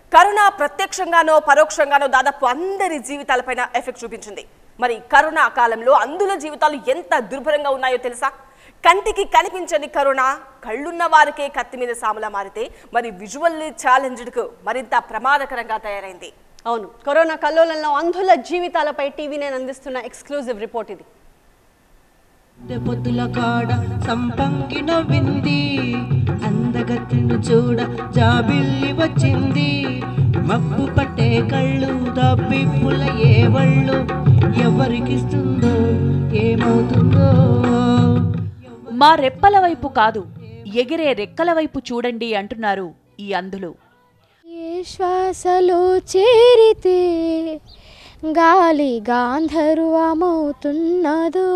corona ప్రత్యక్షంగానో పరోక్షంగానో దాదాపు అందరి జీవితాలపైన effect చూపించింది మరి కరోనా కాలంలో అందుల జీవితాలు ఎంత దుర్భరంగా ఉన్నాయో తెలుసా కంటికి కనిపించని కరోనా కళ్ళున్న వారికే కత్తి మీద సాములా మారితే మరి విజువల్లీ ఛాలెంజ్డ్కు మరింత ప్రమాదకరంగా తయారైంది అవును కరోనా కల్లోలంలో అంధుల జీవితాలపై టీవీ నేను అందిస్తున్న ఎక్స్క్లూజివ్ రిపోర్ట్ ఇది పొద్దుల కాడ సంపంగి నవ్వింది అందగత్తిను చూడ జాబిల్లి వచ్చింది మబ్బు పట్టే కళ్ళు దబ్బిప్పుల ఏవళ్ళు ఎవరికిస్తుందో ఏమవుతుందో మా రెప్పల వైపు కాదు ఎగిరే రెక్కల వైపు చూడండి అంటున్నారు ఈ అంధులు ఏ శ్వాసలో చేరితే గాలి గాంధర్వమవుతున్నదో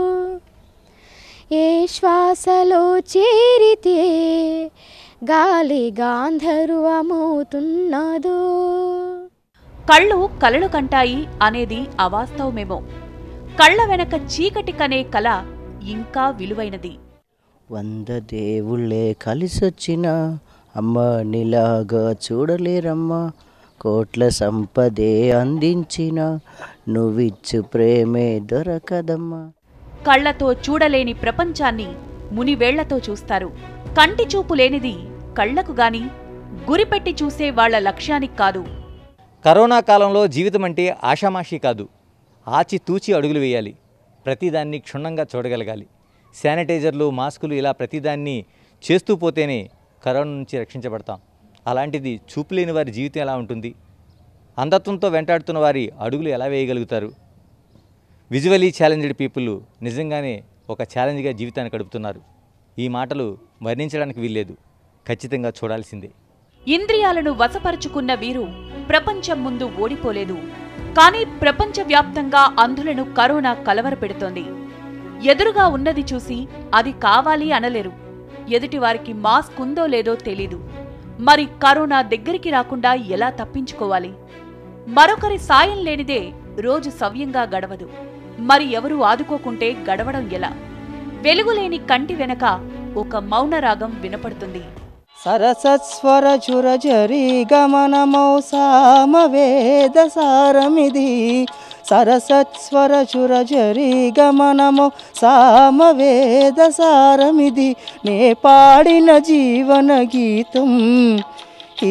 ఏ శ్వాసలో చేరితే గాలి గాంధర్వమవుతున్నదో కళ్ళు కలలు కంటాయి అనేది అవాస్తవమేమో కళ్ళ వెనక చీకటి కనే కల ఇంకా విలువైనది వంద దేవుళ్ళే కలిసొచ్చిన అమ్మ నీలాగా చూడలేరమ్మా కోట్ల సంపదే అందించిన నువ్విచ్చు ప్రేమే దొరకదమ్మా కళ్ళతో చూడలేని ప్రపంచాన్ని మునివేళ్లతో చూస్తారు కంటి చూపు లేనిది కళ్లకు గాని గురిపెట్టి చూసే వాళ్ళ లక్ష్యానికి కాదు కరోనా కాలంలో జీవితం అంటే ఆషామాషీ కాదు ఆచితూచి అడుగులు వేయాలి ప్రతిదాన్ని క్షుణ్ణంగా చూడగలగాలి శానిటైజర్లు మాస్కులు ఇలా ప్రతిదాన్ని చేస్తూ పోతేనే కరోనా నుంచి రక్షించబడతాం అలాంటిది చూపు లేని వారి జీవితం ఎలా ఉంటుంది అంధత్వంతో వెంటాడుతున్న వారి అడుగులు ఎలా వేయగలుగుతారు విజువలీ ఛాలెంజ్డ్ పీపుల్ నిజంగానే ఒక ఛాలెంజ్గా జీవితాన్ని గడుపుతున్నారు ఈ మాటలు వర్ణించడానికి వీల్లేదు ఖచ్చితంగా చూడాల్సిందే ఇంద్రియాలను వశపరుచుకున్న వీరు ప్రపంచం ముందు ఓడిపోలేదు కానీ ప్రపంచవ్యాప్తంగా అంధులను కరోనా కలవరపెడుతోంది ఎదురుగా ఉన్నది చూసి అది కావాలి అనలేరు ఎదుటివారికి మాస్క్ ఉందో లేదో తెలీదు మరి కరోనా దగ్గరికి రాకుండా ఎలా తప్పించుకోవాలి మరొకరి సాయం లేనిదే రోజు సవ్యంగా గడవదు మరి ఎవరు ఆదుకోకుంటే గడవడం ఎలా వెలుగులేని కంటి వెనక ఒక మౌనరాగం వినపడుతుంది సరసస్వర చుర జరి గమనమౌ సామవేద సారమిది సరసస్వర చుర జరి గమనమౌ సామవేద సారమిది నే పాడిన జీవన గీతం ఈ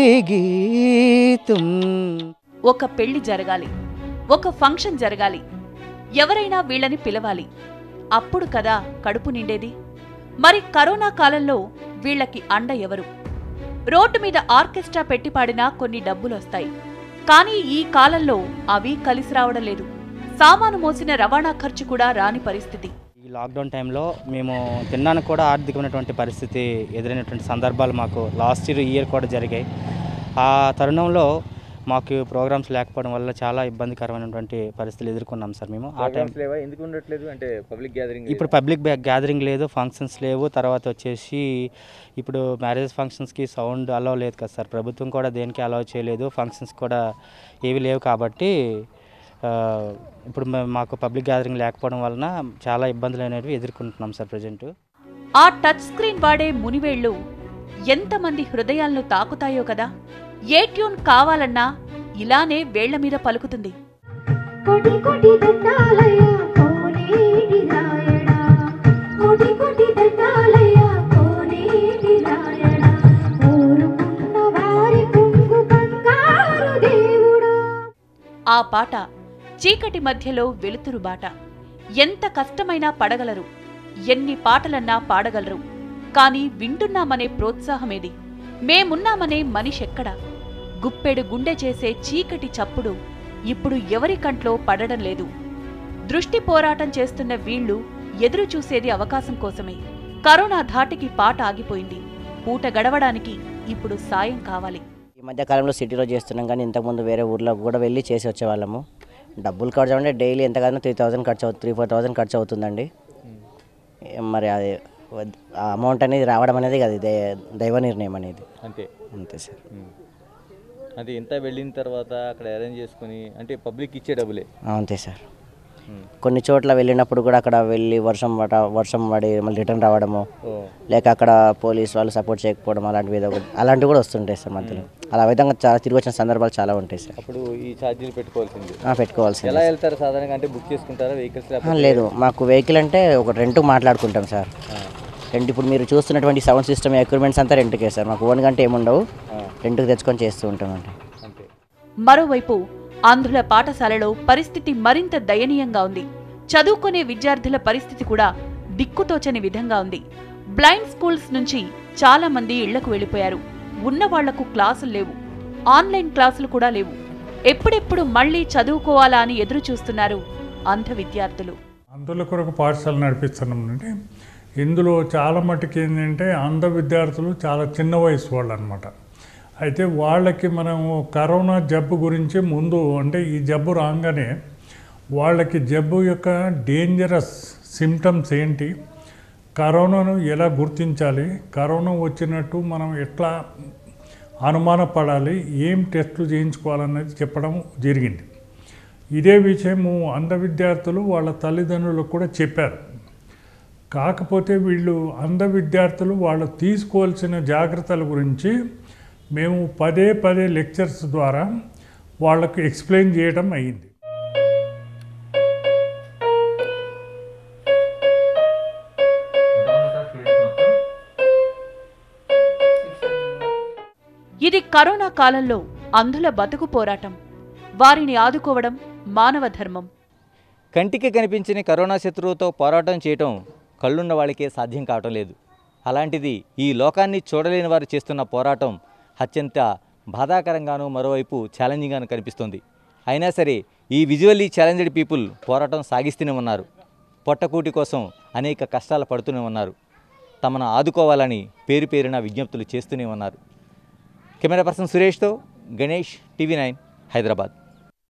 గీతం ఒక పెళ్లి జరగాలి ఒక ఫంక్షన్ జరగాలి ఎవరైనా వీళ్ళని పిలవాలి అప్పుడు కదా కడుపు నిండేది మరి కరోనా కాలంలో వీళ్ళకి అండ ఎవరు రోడ్డు మీద ఆర్కెస్ట్రా పెట్టి పాడినా కొన్ని డబ్బులొస్తాయి కానీ ఈ కాలంలో అవి కలిసి రావడం లేదు సామాను మోసిన రవాణా ఖర్చు కూడా రాని పరిస్థితి ఈ లాక్డౌన్ టైంలో మేము తినడానికి కూడా ఆర్థికమైనటువంటి పరిస్థితి ఎదురైనటువంటి సందర్భాలు మాకు లాస్ట్ ఇయర్ ఇయర్ కూడా జరిగాయి ఆ తరుణంలో మాకు ప్రోగ్రామ్స్ లేకపోవడం వల్ల చాలా ఇబ్బందికరమైనటువంటి పరిస్థితులు ఎదుర్కొన్నాం సార్ మేము ఆ టైం లేవా ఎందుకు ఉండట్లేదు అంటే పబ్లిక్ గ్యాదరింగ్ ఇప్పుడు పబ్లిక్ గ్యాదరింగ్ లేదు ఫంక్షన్స్ లేవు తర్వాత వచ్చేసి ఇప్పుడు మ్యారేజ్ ఫంక్షన్స్కి సౌండ్ అలౌ లేదు కదా సార్ ప్రభుత్వం కూడా దేనికి అలౌ చేయలేదు ఫంక్షన్స్ కూడా ఏవి లేవు కాబట్టి ఆ, ఇప్పుడు మే- మాకు పబ్లిక్ గ్యాదరింగ్ లేకపోవడం వలన చాలా ఇబ్బందులు అనేవి ఎదుర్కొంటున్నాం సార్ ప్రజెంట్ ఆ టచ్ స్క్రీన్ వాడే మునివేళ్లు ఎంతమంది హృదయాలను తాకుతాయో కదా ఏ ట్యూన్ కావాలన్నా ఇలానే వేళ్ల మీద పలుకుతుంది కోటి కోటి దండాలయ కోనేటి రాయడా కోటి కోటి దండాలయ కోనేటి రాయడా ఊరుకున్న వారి కొంగు బంగారు దేవుడా ఆ పాట చీకటి మధ్యలో వెలుతురు బాట ఎంత కష్టమైనా పడగలరు ఎన్ని పాటలన్నా పాడగలరు కాని వింటున్నామనే ప్రోత్సాహమేది మేమున్నామనే మనిషెక్కడా గుప్పెడు గుండె చేసే చీకటి చప్పుడు ఇప్పుడు ఎవరి కంట్లో పడడం లేదు దృష్టి పోరాటం చేస్తున్న వీళ్ళు ఎదురు చూసేది అవకాశం కోసమే కరోనా ధాటికి పాట ఆగిపోయింది పూట గడవడానికి ఇప్పుడు సాయం కావాలి ఈ మధ్య కాలంలో సిటీలో చేస్తున్నాం కానీ ఇంతకుముందు వేరే ఊర్లో కూడా వెళ్ళి చేసి వచ్చేవాళ్ళము డబ్బులు ఖర్చు అంటే డైలీ ఎంత కాదన్నా త్రీ థౌజండ్ ఖర్చు అవుతుంది త్రీ ఫోర్ థౌజండ్ ఖర్చు అవుతుందండి ఏం మరి అది వద్- ఆ అమౌంట్ అనేది రావడం అనేది అది దే- దైవ నిర్ణయం అనేది అంతే అంతే సార్ అది ఎంత వెళ్ళిన తర్వాత అక్కడ అరేంజ్ చేసుకుని అంటే పబ్లిక్ ఇచ్చే డబ్బులే అంతే సార్ కొన్ని చోట్ల వెళ్ళినప్పుడు కూడా అక్కడ వెళ్ళి వర్షం పడ వర్షం పడి మళ్ళీ రిటర్న్ రావడము లేక అక్కడ పోలీస్ వాళ్ళు సపోర్ట్ చేయకపోవడం అలాంటివి ఏదో ఒకటి అలాంటివి కూడా వస్తుంటాయి సార్ మధ్యలో అలా విధంగా చాలా తిరిగి వచ్చిన సందర్భాలు చాలా ఉంటాయి సార్ అప్పుడు ఈ ఛార్జీలు పెట్టుకోవాల్సింది ఆ, పెట్టుకోవాల్సింది ఎలా వెళ్తారు సాధారణంగా అంటే బుక్ చేసుకుంటారా వెహికల్స్ ఆ, లేదు మాకు వెహికల్ అంటే ఒక రెంట్ మాట్లాడుకుంటాం సార్ రెంట్ ఇప్పుడు మీరు చూస్తున్నటువంటి సౌండ్ సిస్టమ్ ఎక్విప్మెంట్స్ అంతా రెంట్కే సార్ మాకు ఓన్ గంటే ఏముండవు రెంట్కి తెచ్చుకొని చేస్తూ ఉంటాం అంటే అంతే మరోవైపు ఆంధ్రుల పాఠశాలలో పరిస్థితి మరింత దయనీయంగా ఉంది చదువుకునే విద్యార్థుల పరిస్థితి కూడా దిక్కుతోచని విధంగా ఉంది బ్లైండ్ స్కూల్స్ నుంచి చాలా మంది ఇళ్లకు వెళ్ళిపోయారు ఉన్న వాళ్లకు క్లాసులు లేవు ఆన్లైన్ క్లాసులు కూడా లేవు ఎప్పుడెప్పుడు మళ్లీ చదువుకోవాలా అని ఎదురు చూస్తున్నారు అంధ విద్యార్థులు అందుల కొరకు పాఠశాల నడిపిస్తున్నామంటే ఇందులో చాలా మటుకు ఏంటంటే అంధ విద్యార్థులు చాలా చిన్న వయసు వాళ్ళు అనమాట అయితే వాళ్ళకి మనం కరోనా జబ్బు గురించి ముందు అంటే ఈ జబ్బు రాగానే వాళ్ళకి జబ్బు యొక్క డేంజరస్ సిమ్టమ్స్ ఏంటి కరోనాను ఎలా గుర్తించాలి కరోనా వచ్చినట్టు మనం ఎట్లా అనుమానపడాలి ఏం టెస్టులు చేయించుకోవాలన్నది చెప్పడం జరిగింది ఇదే విషయము అంధ విద్యార్థులు వాళ్ళ తల్లిదండ్రులకు కూడా చెప్పారు కాకపోతే వీళ్ళు అంధ విద్యార్థులు వాళ్ళు తీసుకోవాల్సిన జాగ్రత్తల గురించి మేము పదే పదే లెక్చర్స్ ద్వారా వాళ్ళకు ఎక్స్ప్లెయిన్ చేయడం అయ్యింది ఇది కరోనా కాలంలో అంధుల బతుకు పోరాటం వారిని ఆదుకోవడం మానవ ధర్మం కంటికి కనిపించని కరోనా శత్రువుతో పోరాటం చేయటం కళ్ళున్న వాళ్ళకే సాధ్యం కావటం లేదు అలాంటిది ఈ లోకాన్ని చూడలేని వారు చేస్తున్న పోరాటం అత్యంత బాధాకరంగాను మరోవైపు ఛాలెంజింగ్గాను కనిపిస్తుంది అయినా సరే ఈ విజువల్లీ ఛాలెంజ్డ్ పీపుల్ పోరాటం సాగిస్తూనే ఉన్నారు పొట్టకూటి కోసం అనేక కష్టాలు పడుతూనే ఉన్నారు తమను ఆదుకోవాలని పేరు పేరున విజ్ఞప్తులు చేస్తూనే ఉన్నారు కెమెరా పర్సన్ సురేష్తో గణేష్ టీవీ నైన్ హైదరాబాద్